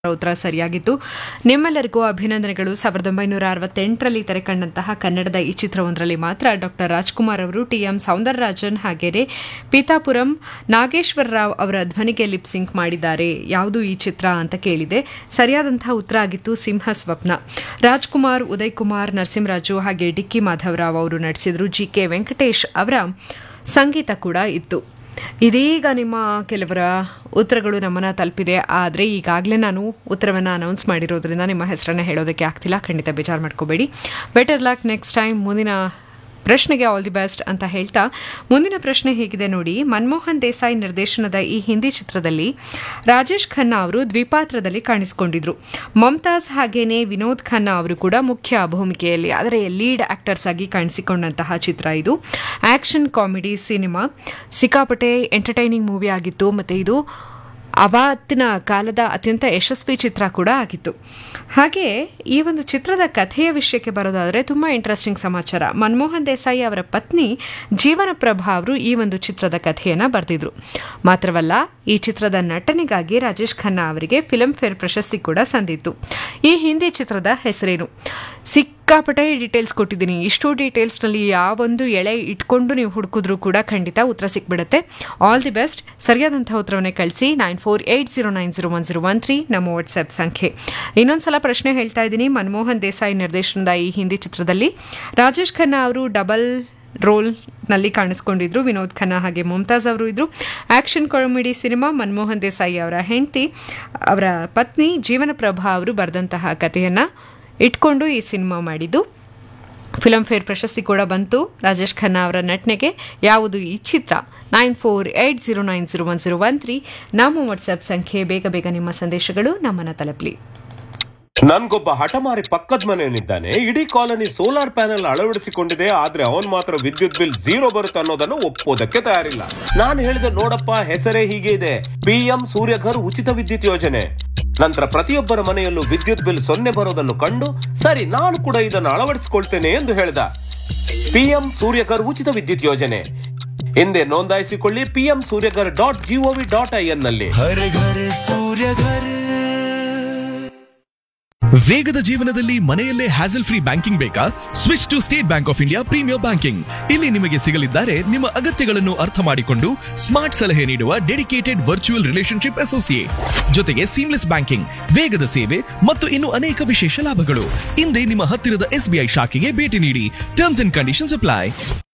ಉತ್ತರ ಸರಿಯಾಗಿತ್ತು ನಿಮ್ಮೆಲ್ಲರಿಗೂ ಅಭಿನಂದನೆಗಳು ಸಾವಿರದ ಒಂಬೈನೂರ ಅರವತ್ತೆಂಟರಲ್ಲಿ ತೆರೆಕಂಡಂತಹ ಕನ್ನಡದ ಈ ಚಿತ್ರವೊಂದರಲ್ಲಿ ಮಾತ್ರ ಡಾಕ್ಟರ್ ರಾಜ್ಕುಮಾರ್ ಅವರು ಟಿಎಂ ಸೌಂದರರಾಜನ್ ಹಾಗೆಯೇ ಪೀತಾಪುರಂ ನಾಗೇಶ್ವರ ರಾವ್ ಅವರ ಧ್ವನಿಗೆ ಲಿಪ್ ಸಿಂಕ್ ಮಾಡಿದ್ದಾರೆ ಯಾವುದು ಈ ಚಿತ್ರ ಅಂತ ಕೇಳಿದೆ ಸರಿಯಾದಂತಹ ಉತ್ತರ ಆಗಿತ್ತು ಸಿಂಹ ಸ್ವಪ್ನ ರಾಜ್ಕುಮಾರ್ ಉದಯ್ ಕುಮಾರ್ ನರಸಿಂಹರಾಜು ಹಾಗೆ ಡಿಕ್ಕಿ ಮಾಧವರಾವ್ ಅವರು ನಡೆಸಿದ್ರು ಜಿ ಕೆ ವೆಂಕಟೇಶ್ ಅವರ ಸಂಗೀತ ಕೂಡ ಇತ್ತು ಇದೀಗ ನಿಮ್ಮ ಕೆಲವರ ಉತ್ತರಗಳು ನಮ್ಮನ್ನ ತಲುಪಿದೆ ಆದರೆ ಈಗಾಗಲೇ ನಾನು ಉತ್ತರವನ್ನು ಅನೌನ್ಸ್ ಮಾಡಿರೋದ್ರಿಂದ ನಿಮ್ಮ ಹೆಸರನ್ನು ಹೇಳೋದಕ್ಕೆ ಆಗ್ತಿಲ್ಲ ಖಂಡಿತ ಬೇಜಾರು ಮಾಡ್ಕೋಬೇಡಿ ಬೆಟರ್ ಲಕ್ ನೆಕ್ಸ್ಟ್ ಟೈಮ್ ಮುಂದಿನ ಪ್ರಶ್ನೆಗೆ ಆಲ್ ದಿ ಬೆಸ್ಟ್ ಅಂತ ಹೇಳ್ತಾ ಮುಂದಿನ ಪ್ರಶ್ನೆ ಹೇಗಿದೆ ನೋಡಿ ಮನಮೋಹನ್ ದೇಸಾಯಿ ನಿರ್ದೇಶನದ ಈ ಹಿಂದಿ ಚಿತ್ರದಲ್ಲಿ ರಾಜೇಶ್ ಖನ್ನಾ ಅವರು ದ್ವಿಪಾತ್ರದಲ್ಲಿ ಕಾಣಿಸಿಕೊಂಡಿದ್ರು ಮಮತಾಜ್ ಹಾಗೇನೆ ವಿನೋದ್ ಖನ್ನಾ ಅವರು ಕೂಡ ಮುಖ್ಯ ಭೂಮಿಕೆಯಲ್ಲಿ ಆದರೆ ಲೀಡ್ ಆಕ್ಟರ್ಸ್ ಆಗಿ ಕಾಣಿಸಿಕೊಂಡಂತಹ ಚಿತ್ರ ಇದು ಆಕ್ಷನ್ ಕಾಮಿಡಿ ಸಿನಿಮಾ ಸಿಕ್ಕಾಪಟ್ಟೆ ಎಂಟರ್ಟೈನಿಂಗ್ ಮೂವಿ ಆಗಿತ್ತು ಮತ್ತು ಇದು ಆವತ್ತಿನ ಕಾಲದ ಅತ್ಯಂತ ಯಶಸ್ವಿ ಚಿತ್ರ ಕೂಡ ಆಗಿತ್ತು ಹಾಗೆ ಈ ಒಂದು ಚಿತ್ರದ ಕಥೆಯ ವಿಷಯಕ್ಕೆ ಬರೋದಾದರೆ ತುಂಬ ಇಂಟ್ರೆಸ್ಟಿಂಗ್ ಸಮಾಚಾರ ಮನಮೋಹನ್ ದೇಸಾಯಿ ಅವರ ಪತ್ನಿ ಜೀವನ ಪ್ರಭಾ ಅವರು ಈ ಒಂದು ಚಿತ್ರದ ಕಥೆಯನ್ನು ಬರೆದಿದ್ರು ಮಾತ್ರವಲ್ಲ ಈ ಚಿತ್ರದ ನಟನೆಗಾಗಿ ರಾಜೇಶ್ ಖನ್ನಾ ಅವರಿಗೆ ಫಿಲ್ಮ್ ಫೇರ್ ಪ್ರಶಸ್ತಿ ಕೂಡ ಸಂದಿತ್ತು ಈ ಹಿಂದಿ ಚಿತ್ರದ ಹೆಸರೇನು ಸಿಕ್ಕಾಪಟ್ಟೆ ಡೀಟೇಲ್ಸ್ ಕೊಟ್ಟಿದ್ದೀನಿ ಇಷ್ಟು ಡೀಟೇಲ್ಸ್ನಲ್ಲಿ ಯಾವೊಂದು ಎಳೆ ಇಟ್ಕೊಂಡು ನೀವು ಹುಡುಕಿದ್ರೂ ಕೂಡ ಖಂಡಿತ ಉತ್ತರ ಸಿಕ್ಬಿಡುತ್ತೆ ಆಲ್ ದಿ ಬೆಸ್ಟ್ ಸರಿಯಾದಂತಹ ಉತ್ತರವನ್ನೇ ಕಳಿಸಿ nine four eight zero nine zero one zero one three ನಮ್ಮ ವಾಟ್ಸ್ಆ್ಯಪ್ ಸಂಖ್ಯೆ ಇನ್ನೊಂದ್ಸಲ ಪ್ರಶ್ನೆ ಹೇಳ್ತಾ ಇದ್ದೀನಿ ಮನಮೋಹನ್ ದೇಸಾಯಿ ನಿರ್ದೇಶನದ ಈ ಹಿಂದಿ ಚಿತ್ರದಲ್ಲಿ ರಾಜೇಶ್ ಖನ್ನಾ ಅವರು ಡಬಲ್ ರೋಲ್ನಲ್ಲಿ ಕಾಣಿಸ್ಕೊಂಡಿದ್ರು ವಿನೋದ್ ಖನ್ನಾ ಹಾಗೆ ಮುಮ್ತಾಜ್ ಅವರು ಇದ್ರು action comedy cinema Manmohan Desai ಅವರ ಹೆಂಡತಿ ಅವರ ಪತ್ನಿ ಜೀವನ ಪ್ರಭಾ ಅವರು ಬರೆದಂತಹ ಕಥೆಯನ್ನು ಇಟ್ಕೊಂಡು ಈ ಸಿನಿಮಾ ಮಾಡಿದ್ದು ಫಿಲಂ ಫೇರ್ ಪ್ರಶಸ್ತಿ ಕೂಡ ಬಂತು ರಾಜೇಶ್ ಖನ್ನಾ ಅವರ ನಟನೆಗೆ ಯಾವುದು ಈ ಚಿತ್ರ nine four eight zero nine zero one zero one three ನಮ್ಮ ವಾಟ್ಸ್ಆ್ಯಪ್ ಸಂಖ್ಯೆ ಬೇಗ ಬೇಗ ನಿಮ್ಮ ಸಂದೇಶಗಳು ನಮ್ಮನ್ನು ತಲುಪಲಿ ನನ್ಗೊಬ್ಬ ಹಠಮಾರಿ ಪಕ್ಕದ ಮನೆಯವನಿದ್ದಾನೆ ಇಡೀ ಕಾಲನಿ ಸೋಲಾರ್ ಪ್ಯಾನೆಲ್ ಅಳವಡಿಸಿಕೊಂಡಿದೆ ಆದ್ರೆ ಅವನ್ ಮಾತ್ರ ವಿದ್ಯುತ್ ಬಿಲ್ ಝೀರೋ ಬರುತ್ತೆ ಅನ್ನೋದನ್ನು ಒಪ್ಪೋದಕ್ಕೆ ತಯಾರಿಲ್ಲ ನಾನು ಹೇಳಿದೆ ನೋಡಪ್ಪ ಹೆಸರೇ ಹೀಗೆ ಇದೆ ಪಿಎಂ ಸೂರ್ಯಘರ್ ಉಚಿತ ವಿದ್ಯುತ್ ಯೋಜನೆ ನಂತರ ಪ್ರತಿಯೊಬ್ಬರ ಮನೆಯಲ್ಲೂ ವಿದ್ಯುತ್ ಬಿಲ್ ಸೊನ್ನೆ ಬರೋದನ್ನು ಕಂಡು ಸರಿ ನಾನು ಕೂಡ ಇದನ್ನು ಅಳವಡಿಸಿಕೊಳ್ತೇನೆ ಎಂದು ಹೇಳಿದ ಪಿಎಂ ಸೂರ್ಯಘರ್ ಉಚಿತ ವಿದ್ಯುತ್ ಯೋಜನೆ ಹಿಂದೆ ನೋಂದಾಯಿಸಿಕೊಳ್ಳಿ PM Surya Ghar dot gov dot I N ನಲ್ಲಿ हर घर सूर्य घर ವೇಗದ ಜೀವನದಲ್ಲಿ ಮನೆಯಲ್ಲೇ ಹ್ಯಾಸಲ್ ಫ್ರೀ ಬ್ಯಾಂಕಿಂಗ್ ಬೇಕಾ switch to state bank of India premier banking ಇಲ್ಲಿ ನಿಮಗೆ ಸಿಗಲಿದ್ದಾರೆ ನಿಮ್ಮ ಅಗತ್ಯಗಳನ್ನು ಅರ್ಥ ಮಾಡಿಕೊಂಡು ಸ್ಮಾರ್ಟ್ ಸಲಹೆ ನೀಡುವ ಡೆಡಿಕೇಟೆಡ್ ವರ್ಚುವಲ್ ರಿಲೇಶನ್ಶಿಪ್ ಅಸೋಸಿಯೇಟ್ ಜೊತೆಗೆ ಸೀಮ್ಲೆಸ್ ಬ್ಯಾಂಕಿಂಗ್ ವೇಗದ ಸೇವೆ ಮತ್ತು ಇನ್ನು ಅನೇಕ ವಿಶೇಷ ಲಾಭಗಳು ಹಿಂದೆ ನಿಮ್ಮ ಹತ್ತಿರದ ಎಸ್ಬಿಐ ಶಾಖೆಗೆ ಭೇಟಿ ನೀಡಿ ಟರ್ಮ್ಸ್ ಅಂಡ್ ಕಂಡೀಷನ್ಸ್ ಅಪ್ಲೈ